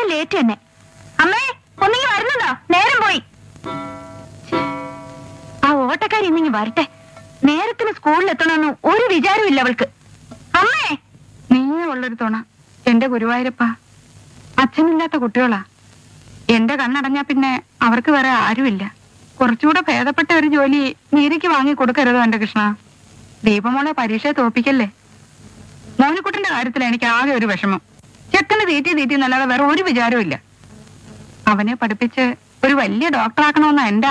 late തന്നെ അമ്മേ ഒന്നിങ്ങി വരുന്നുണ്ടോ നേരം പോയി ആ ഓട്ടക്കാരി ഇന്നിങ്ങി വരട്ടെ നേരത്തിന് സ്കൂളിൽ എത്തണമെന്ന് ഒരു വിചാരമില്ല അവൾക്ക് അമ്മേ നീയേ ഉള്ളൊരു തുണ എന്റെ ഗുരുവായൂരപ്പ അച്ഛനില്ലാത്ത കുട്ടികളാ എന്റെ കണ്ണടഞ്ഞാ പിന്നെ അവർക്ക് വേറെ ആരുമില്ല കുറച്ചുകൂടെ ഭേദപ്പെട്ട ഒരു ജോലി നീരയ്ക്ക് വാങ്ങി കൊടുക്കരുതോ എന്റെ കൃഷ്ണ ദീപമോളെ പരീക്ഷയെ തോപ്പിക്കല്ലേ മോനിക്കുട്ടിന്റെ കാര്യത്തിൽ എനിക്ക് ആകെ ഒരു വിഷമം ചെക്കന് തീറ്റി തീറ്റി എന്നല്ലാതെ വേറെ ഒരു വിചാരവും ഇല്ല അവനെ പഠിപ്പിച്ച് ഒരു വലിയ ഡോക്ടറാക്കണമെന്നാ എന്റെ